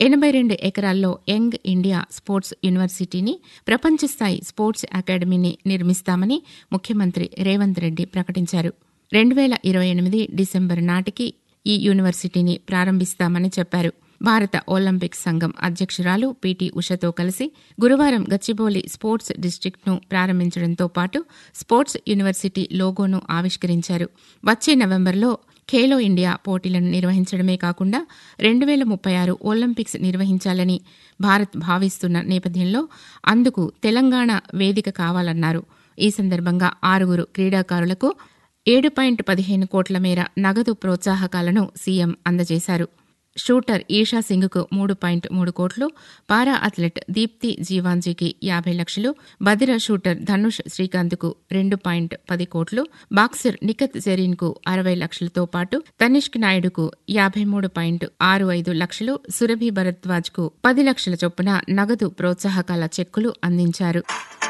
ఎనభై రెండు ఎకరాల్లో యంగ్ ఇండియా స్పోర్ట్స్ యూనివర్సిటీని ప్రపంచ స్థాయి స్పోర్ట్స్ అకాడమీని నిర్మిస్తామని ముఖ్యమంత్రి రేవంత్ రెడ్డి ప్రకటించారు రెండు వేల ఇరవై ఎనిమిది డిసెంబర్ నాటికి ఈ యూనివర్సిటీని ప్రారంభిస్తామని చెప్పారు భారత ఒలింపిక్ సంఘం అధ్యక్షురాలు పీటీ ఉషతో కలిసి గురువారం గచ్చిబౌలి స్పోర్ట్స్ డిస్టిక్ట్ను ప్రారంభించడంతో పాటు స్పోర్ట్స్ యూనివర్సిటీ లోగోను ఆవిష్కరించారు వచ్చే నవంబర్లో ఖేలో ఇండియా పోటీలను నిర్వహించడమే కాకుండా రెండు వేల ముప్పై ఆరు ఒలింపిక్స్ నిర్వహించాలని భారత్ భావిస్తున్న నేపథ్యంలో అందుకు తెలంగాణ వేదిక కావాలన్నారు ఈ సందర్భంగా ఆరుగురు క్రీడాకారులకు ఏడు పాయింట్ పదిహేను కోట్ల మేర నగదు ప్రోత్సాహకాలను సీఎం అందజేశారు షూటర్ ఈషా సింగ్కు మూడు పాయింట్ మూడు కోట్లు పారా అథ్లెట్ దీప్తి జీవాంజీకి యాభై లక్షలు బదిర షూటర్ ధనుష్ శ్రీకాంత్కు రెండు పాయింట్ పది కోట్లు బాక్సర్ నిఖత్ జరీన్కు అరవై లక్షలతో పాటు తనిష్క్ నాయుడుకు యాభై మూడు పాయింట్ ఆరు ఐదు లక్షలు సురభి భరద్వాజ్కు పది లక్షల చొప్పున నగదు ప్రోత్సాహకాల చెక్కులు అందించారు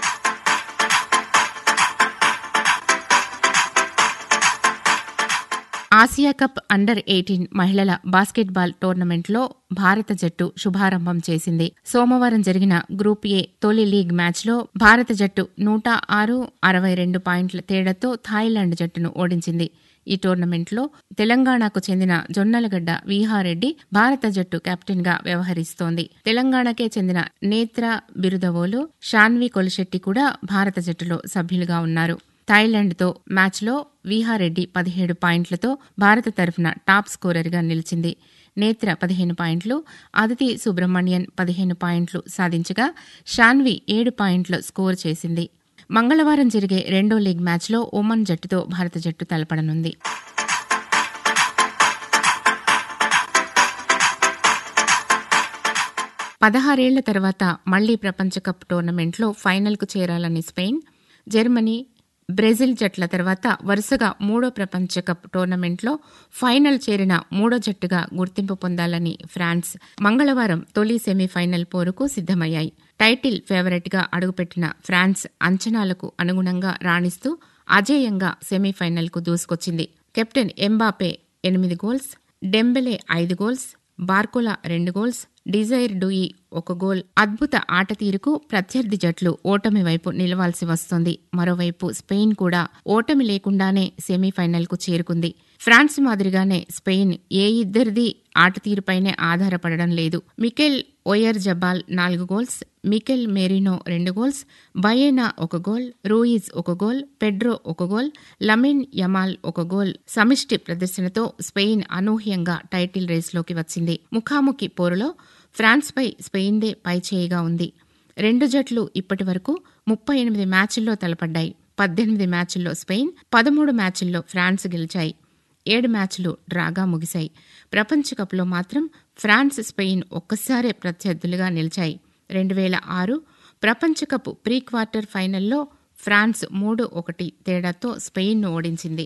ఆసియా కప్ అండర్ ఎయిటీన్ మహిళల బాస్కెట్బాల్ టోర్నమెంట్లో భారత జట్టు శుభారంభం చేసింది సోమవారం జరిగిన గ్రూప్ ఏ తొలి లీగ్ మ్యాచ్లో భారత జట్టు నూట ఆరు అరవై రెండు పాయింట్ల తేడాతో థాయిలాండ్ జట్టును ఓడించింది ఈ టోర్నమెంట్లో తెలంగాణకు చెందిన జొన్నలగడ్డ వీహారెడ్డి భారత జట్టు కెప్టెన్ గా వ్యవహరిస్తోంది తెలంగాణకే చెందిన నేత్ర బిరుదవోలు షాన్వి కొలిశెట్టి కూడా భారత జట్టులో సభ్యులుగా ఉన్నారు థాయిలాండ్తో మ్యాచ్లో వీహారెడ్డి పదిహేడు పాయింట్లతో భారత తరఫున టాప్ స్కోరర్గా నిలిచింది నేత్ర పదిహేను పాయింట్లు అదితి సుబ్రహ్మణ్యన్ పదిహేను పాయింట్లు సాధించగా షాన్వి ఏడు పాయింట్లు స్కోర్ చేసింది మంగళవారం జరిగే రెండో లీగ్ మ్యాచ్లో ఒమన్ జట్టుతో భారత జట్టు తలపడనుంది పదహారేళ్ల తర్వాత మళ్లీ ప్రపంచ కప్ టోర్నమెంట్లో ఫైనల్కు చేరాలని స్పెయిన్ జర్మనీ బ్రెజిల్ జట్ల తర్వాత వరుసగా మూడో ప్రపంచ కప్ టోర్నమెంట్లో ఫైనల్ చేరిన మూడో జట్టుగా గుర్తింపు పొందాలని ఫ్రాన్స్ మంగళవారం తొలి సెమీఫైనల్ పోరుకు సిద్దమయ్యాయి టైటిల్ ఫేవరెట్గా అడుగుపెట్టిన ఫ్రాన్స్ అంచనాలకు అనుగుణంగా రాణిస్తూ అజేయంగా సెమీఫైనల్కు దూసుకొచ్చింది కెప్టెన్ ఎంబాపే ఎనిమిది గోల్స్ డెంబెలే ఐదు గోల్స్ బార్కోలా రెండు గోల్స్ డిజైర్ డూయి ఒక గోల్ అద్భుత ఆట తీరుకు ప్రత్యర్థి జట్లు ఓటమి వైపు నిలవాల్సి వస్తోంది మరోవైపు స్పెయిన్ కూడా ఓటమి లేకుండానే సెమీఫైనల్కు చేరుకుంది ఫ్రాన్స్ మాదిరిగానే స్పెయిన్ ఏ ఇద్దరిది ఆట తీరుపైనే ఆధారపడడం లేదు మికెల్ ఓయర్ జబాల్ నాలుగు గోల్స్ మికెల్ మెరినో రెండు గోల్స్ బయేనా ఒక గోల్ రూయిజ్ ఒక గోల్ పెడ్రో ఒక గోల్ లమిన్ యమాల్ ఒక గోల్ సమిష్టి ప్రదర్శనతో స్పెయిన్ అనూహ్యంగా టైటిల్ రేస్లోకి వచ్చింది ముఖాముఖి పోరులో ఫ్రాన్స్పై స్పెయిన్దే పైచేయిగా ఉంది రెండు జట్లు ఇప్పటి వరకు ముప్పై ఎనిమిది మ్యాచ్ల్లో తలపడ్డాయి పద్దెనిమిది మ్యాచ్ల్లో స్పెయిన్ పదమూడు మ్యాచ్ల్లో ఫ్రాన్స్ గెలిచాయి ఏడు మ్యాచ్లు డ్రాగా ముగిశాయి ప్రపంచ కప్లో మాత్రం ఫ్రాన్స్ స్పెయిన్ ఒక్కసారే ప్రత్యర్థులుగా నిలిచాయి రెండు వేల ఆరు ప్రపంచ కప్ ప్రీ క్వార్టర్ ఫైనల్లో ఫ్రాన్స్ మూడు ఒకటి తేడాతో స్పెయిన్ను ఓడించింది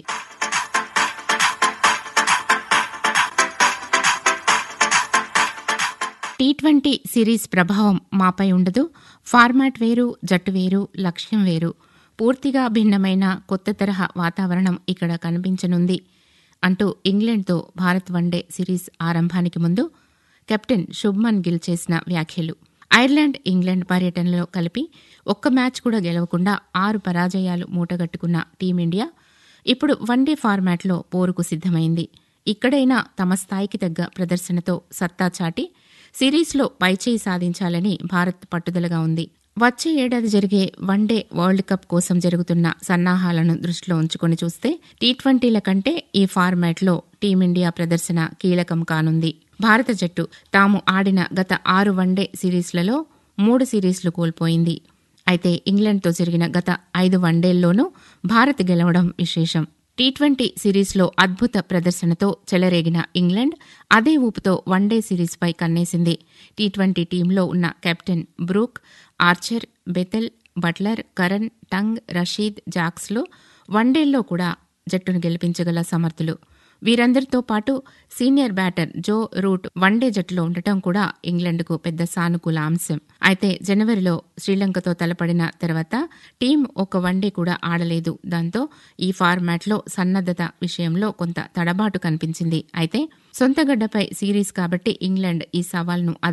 టీ ట్వంటీ సిరీస్ ప్రభావం మాపై ఉండదు ఫార్మాట్ వేరు జట్టు వేరు లక్ష్యం వేరు పూర్తిగా భిన్నమైన కొత్త తరహా వాతావరణం ఇక్కడ కనిపించనుంది అంటూ ఇంగ్లాండ్తో భారత్ వన్డే సిరీస్ ఆరంభానికి ముందు కెప్టెన్ శుభ్మన్ గిల్ చేసిన వ్యాఖ్యలు ఐర్లాండ్ ఇంగ్లాండ్ పర్యటనలో కలిపి ఒక్క మ్యాచ్ కూడా గెలవకుండా ఆరు పరాజయాలు మూటగట్టుకున్న టీమిండియా ఇప్పుడు వన్డే ఫార్మాట్లో పోరుకు సిద్దమైంది ఇక్కడైనా తమ స్థాయికి తగ్గ ప్రదర్శనతో సత్తా చాటి సిరీస్లో పైచేయి సాధించాలని భారత్ పట్టుదలగా ఉంది వచ్చే ఏడాది జరిగే వన్డే వరల్డ్ కప్ కోసం జరుగుతున్న సన్నాహాలను దృష్టిలో ఉంచుకొని చూస్తే టీ ట్వంటీల కంటే ఈ ఫార్మాట్లో టీమిండియా ప్రదర్శన కీలకం కానుంది భారత జట్టు తాము ఆడిన గత ఆరు వన్డే సిరీస్లలో మూడు సిరీస్లు కోల్పోయింది అయితే ఇంగ్లాండ్తో జరిగిన గత ఐదు వన్డేల్లోనూ భారత్ గెలవడం విశేషం టీ ట్వంటీ సిరీస్లో అద్భుత ప్రదర్శనతో చెలరేగిన ఇంగ్లాండ్ అదే ఊపుతో వన్డే సిరీస్పై కన్నేసింది టీ ట్వంటీ టీంలో ఉన్న captain Brook Archer Bethell Buttler Curran Tongue Rashid జాక్స్లు వన్డేల్లో కూడా జట్టును గెలిపించగల సమర్థులు వీరందరితో పాటు senior batter Joe Root one day జట్టులో ఉండటం కూడా ఇంగ్లాండ్కు పెద్ద సానుకూల అంశం అయితే జనవరిలో శ్రీలంకతో తలపడిన తర్వాత టీం ఒక వన్డే కూడా ఆడలేదు దాంతో ఈ ఫార్మాట్లో సన్నద్దత విషయంలో కొంత తడబాటు కనిపించింది అయితే సొంత గడ్డపై సిరీస్ కాబట్టి ఇంగ్లాండ్ ఈ సవాల్ను